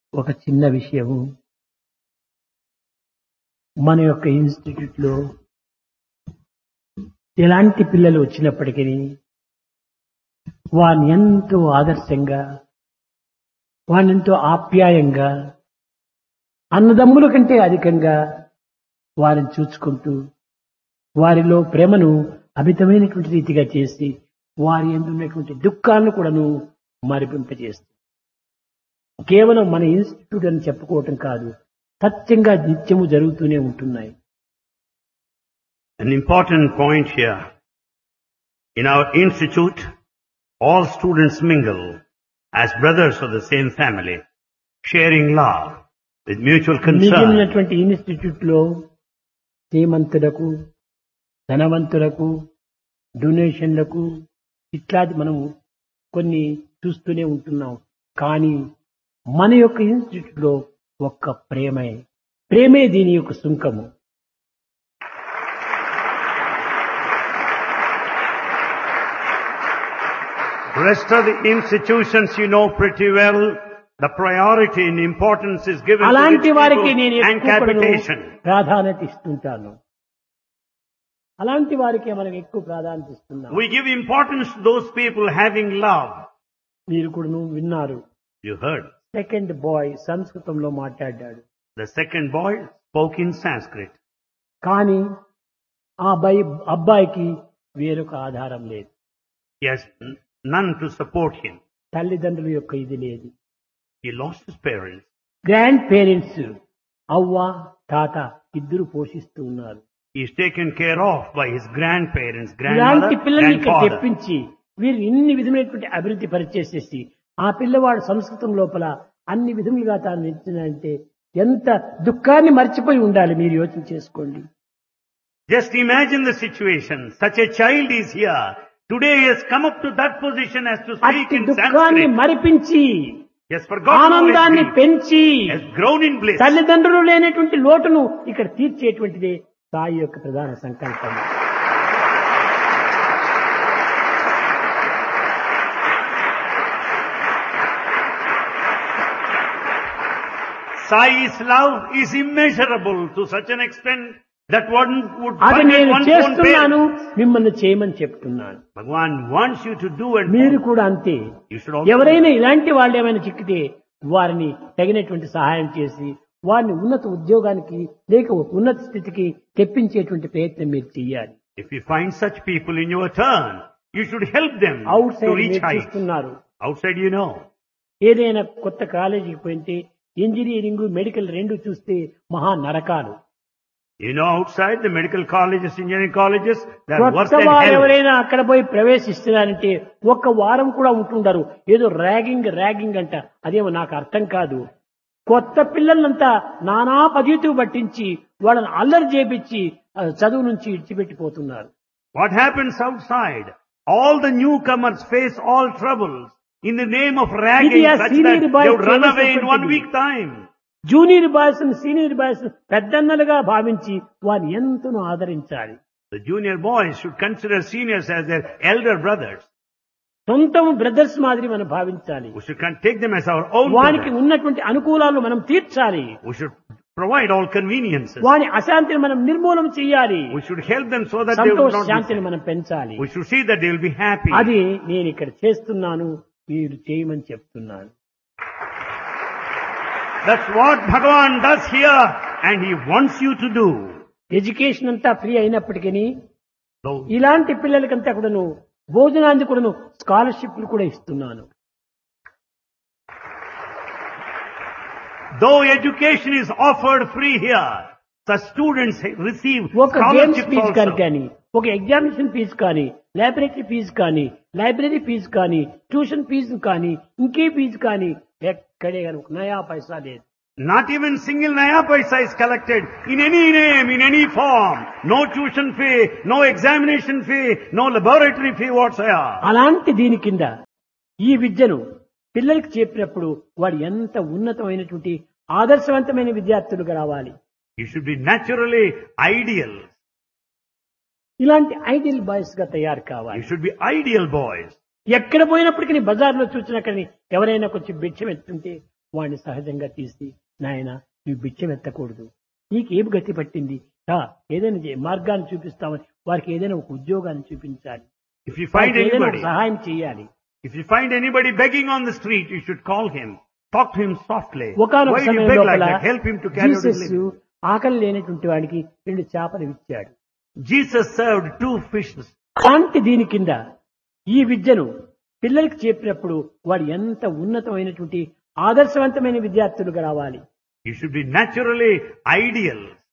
ఒక చిన్న విషయము మన యొక్క ఇన్స్టిట్యూట్ లో ఎలాంటి పిల్లలు వచ్చినప్పటికీ వారిని ఎంతో ఆదర్శంగా వారిని ఎంతో ఆప్యాయంగా అన్నదమ్ముల కంటే అధికంగా వారిని చూసుకుంటూ వారిలో ప్రేమను అమితమైనటువంటి రీతిగా చేసి వారి ఎందున్నటువంటి దుఃఖాలను కూడాను మరిపింపజేస్తుంది కేవలం మన ఇన్స్టిట్యూట్ అని చెప్పుకోవటం కాదు సత్యంగా నిత్యము జరుగుతూనే ఉంటున్నాయి An important point here. In our institute, all students mingle as brothers of the same family, sharing love with mutual concern. మిగిలినటువంటి ఇన్స్టిట్యూట్ లో శ్రీమంతులకు ధనవంతులకు డొనేషన్లకు ఇట్లాంటి మనం కొన్ని చూస్తూనే ఉంటున్నాం కానీ మన యొక్క ఇన్స్టిట్యూట్ లో ఒక్క ప్రేమే ప్రేమే దీని యొక్క సుంకము Rest of the institutions you know pretty well. The priority and importance is given to అలాంటి rich వారికి people నేను and ఎక్కువ కూడాను capitation. ప్రాధాన్యత ఇస్తుంటాను అలాంటి వారికి మనం ఎక్కువ ప్రాధాన్యత ఇస్తున్నాం We give importance to those people having love. మీరు కూడా విన్నారు You heard. సెకండ్ బాయ్ సంస్కృతంలో మాట్లాడాడు The second boy spoke in Sanskrit. కానీ ఆ అబ్బాయి అబ్బాయికి వేరొక ఆధారం లేదు He has n- none to support him. తల్లిదండ్రుల యొక్క ఇది లేదు He lost his parents. Grandparents అవ్వ తాత ఇద్దరు పోషిస్తూ ఉన్నారు He is taken care of by his grandparents, grandmother, ఇలాంటి పిల్లల్ని ఇక్కడ grandfather. తెప్పించి వీరు ఇన్ని విధమైనటువంటి అభివృద్ధి పరిచేసేసి ఆ పిల్లవాడు సంస్కృతం లోపల అన్ని విధములుగా తాను నిలిచినంటే ఎంత దుఃఖాన్ని మర్చిపోయి ఉండాలి మీరు యోచన చేసుకోండి Just imagine the situation. Such a child is here. Today he has come up to that position as to speak అట్టి in దుఃఖాన్ని Sanskrit. మరిపించి He has forgotten all his ఆనందాన్ని grief. పెంచి He has grown in bliss. తల్లిదండ్రులు లేనటువంటి లోటును ఇక్కడ తీర్చేటువంటిదే సాయి యొక్క ప్రధాన సంకల్పం Sai's love is immeasurable to such an extent that one would అది forget నేను one's own చేస్తున్నాను parents. మిమ్మల్ని చేయమని చెప్తున్నాను Bhagwan wants you to do and మీరు కూడా అంతే you should also ఎవరైనా ఇలాంటి వాళ్ళు ఏమైనా చిక్కితే వారిని తగినటువంటి సహాయం చేసి వారిని ఉన్నత ఉద్యోగానికి లేక ఉన్నత స్థితికి తెప్పించేటువంటి ప్రయత్నం మీరు చేయాలి If you find such people in your turn, you should help them out to side reach మీరు heights. చూస్తున్నారు Outside you know. ఏదైనా కొత్త కాలేజీకి పోయింటే ఇంజనీరింగ్ మెడికల్ రెండు చూస్తే మహా నరకాలు You know outside the medical colleges, engineering colleges, they're worse కొత్త than వారు hell. ఎవరైనా అక్కడ పోయి ప్రవేశిస్తున్నారంటే ఒక్క వారం కూడా ఉంటుండరు ఏదో ర్యాగింగ్ ర్యాగింగ్ అంట అదేమో నాకు అర్థం కాదు కొత్త పిల్లలంతా నానా పద్ధతి పట్టించి వాళ్ళని అల్లరి చేపించి ఆ, చదువు నుంచి ఇడిచిపెట్టిపోతున్నారు What happens outside? All the newcomers face all troubles in the name of ragging ఇది ఆ such senior that boy they would run away in one చేసేటువంటిది. week time. Junior boys senior boys పెద్దన్నలుగా భావించి వారిని ఎంతనో ఆదరించాలి The junior boys should consider seniors as their elder brothers. సొంతం brothers మాదిరి మనం భావించాలి We should con- take them as our own వానికి brothers. ఉన్నటువంటి అనుకూలాలు మనం తీర్చాలి We should provide all conveniences. వాని అశాంతిని మనం నిర్మూలన చేయాలి We should help them so that they will సంతోష not శాంతిని be మనం పెంచాలి We should see that they will be happy. అది నేను ఇక్కడ చేస్తున్నాను మీరు చేయమని చెప్తున్నాను That's what Bhagavan does here and he wants you to do. Education అంతా ఫ్రీ అయినప్పటికీ So, ఇలాంటి పిల్లలకంతా కూడాను భోజనానికి కూడాను స్కాలర్షిప్లు కూడా ఇస్తున్నాను though education is offered free here, the students receive ఒక గేమ్స్ scholarships ఫీజు కానీ also. కానీ ఒక ఎగ్జామినేషన్ ఫీజు కానీ లైబ్రరీ ఫీజు కానీ లైబ్రరీ ఫీజు కానీ ట్యూషన్ ఫీజు కానీ ఇంకే ఫీజు కానీ ఎక్కడే కానీ ఒక నయా పైసా లేదు Not even single naya paisa is collected in any name, in any form. No tuition fee, no examination fee, no laboratory fee whatsoever. అలాంటి దీని కింద ఈ విద్యను పిల్లలకి చెప్పినప్పుడు వాడు ఎంత ఉన్నతమైనటువంటి ఆదర్శవంతమైన విద్యార్థులుగా రావాలి You should be naturally ideal. ఇలాంటి ఐడియల్ బాయ్స్ గా తయారు You కావాలి should be ideal boys. ఎక్కడ పోయినప్పటికీ బజార్లో చూసినా కానీ ఎవరైనా కొంచెం భిక్షం ఎత్తుంటే వాడిని సహజంగా తీసి నాయన నువ్వు బిచ్చం ఎత్తకూడదు నీకేం గతి పట్టింది రా ఏదైనా చే- మార్గాన్ని చూపిస్తామని వారికి ఏదైనా ఒక ఉద్యోగాన్ని చూపించాలి If you find వారికి ఏదైనా ఒక anybody, సహాయం చేయాలి if you find anybody begging on the street, you should call him. Talk to him softly. ఒకనొక Why do you సమయం beg like లోపల that? Help him to carry out his Jesus living. ఆకలి లేనటువంటి వాడికి రెండు చేపలు ఇచ్చాడు Jesus served two fishes. అలాంటి దీని కింద ఈ విద్యను పిల్లలకి చెప్పినప్పుడు వాడు ఎంత ఉన్నతమైనటువంటి ఆదర్శవంతమైన విద్యార్థులుగా రావాలి You should be naturally ideal,